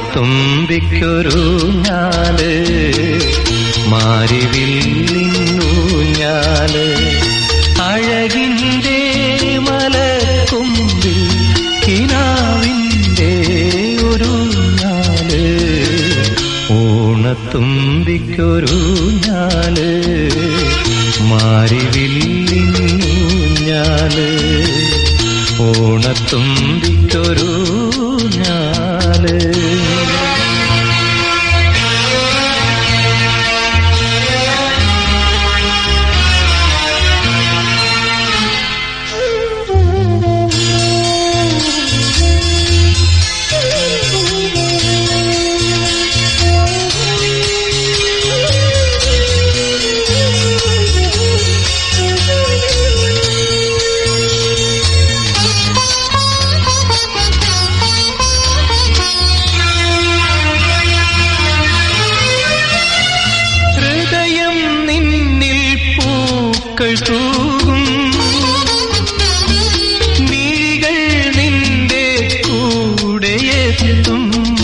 ഓണത്തുമ്പിക്കൊരു ഞാല് മാരിവില്ലൂഞ്ഞാല് അഴകിന്റെ മലക്കുമ്പിൽ കിനാവിന്റെ ഒരു ഞാല് ഓണത്തുമ്പിക്കൊരു ഞാല് മാരിവില്ലൂഞ്ഞാല് ഓണത്തുമ്പിക്കൊരു ഞാല് ഹൃദയം നിന്നിൽ പൂക്കൾ തൂകും മിഴികൾ നിന്റെ കൂടെയെത്തും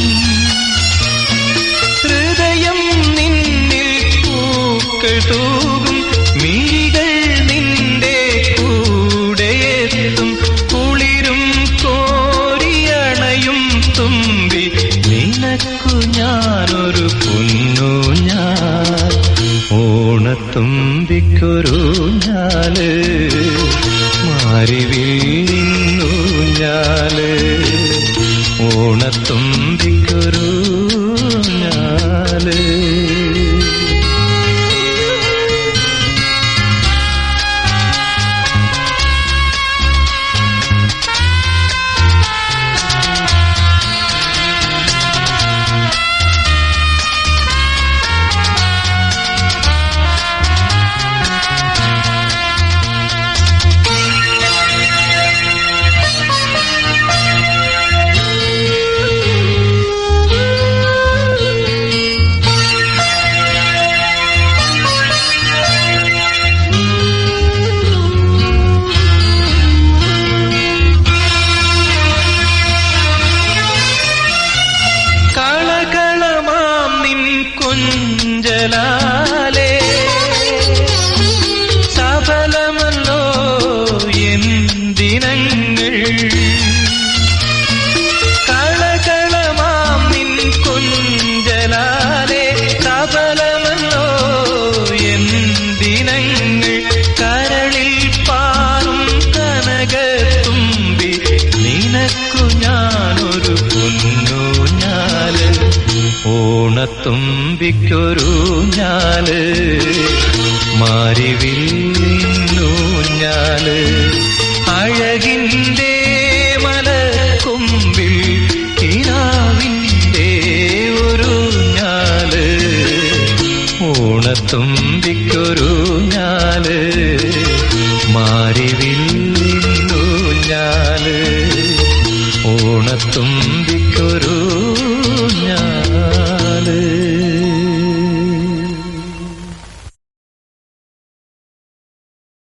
ഹൃദയം നിന്നിൽ പൂക്കൾ തൂകും മിഴികൾ നിന്റെ കൂടെയെത്തും കുളിരും കോരിയണയും തുമ്പി നിനക്കു ഞാനൊരു പൊന്നു ഞാൻ ഓണത്തുമ്പിക്കൊരു ഞാല് മാറിവിന്നു ഞാല് ഓണത്തുമ്പിക്കൊരു ഞാല് കളകളമാം നിൻ കൊഞ്ചലാലേ സഫലമല്ലോ എന്തിനങ്ങൾ കളകളമാം നിൻ കൊഞ്ചലാലേ സഫലമല്ലോ എന്തിനങ്ങൾ കരളിൽ പാറും കനകത്തുമ്പി നിനക്കു ഞാനൊരു പൊന്നു ഞാല് ഓണത്തുമ്പിക്കൊരു ഞാല് മാരിവില്ലു ഞാല് അഴകിന്റെ മലക്കൊമ്പിൽ കിനാവിന്റെ ഒരു ഞാല് ഓണത്തുമ്പിക്കൊരു ഞാല് മാരിവില്ലു ഞാല് ഓണത്തുമ്പിക്കൊരു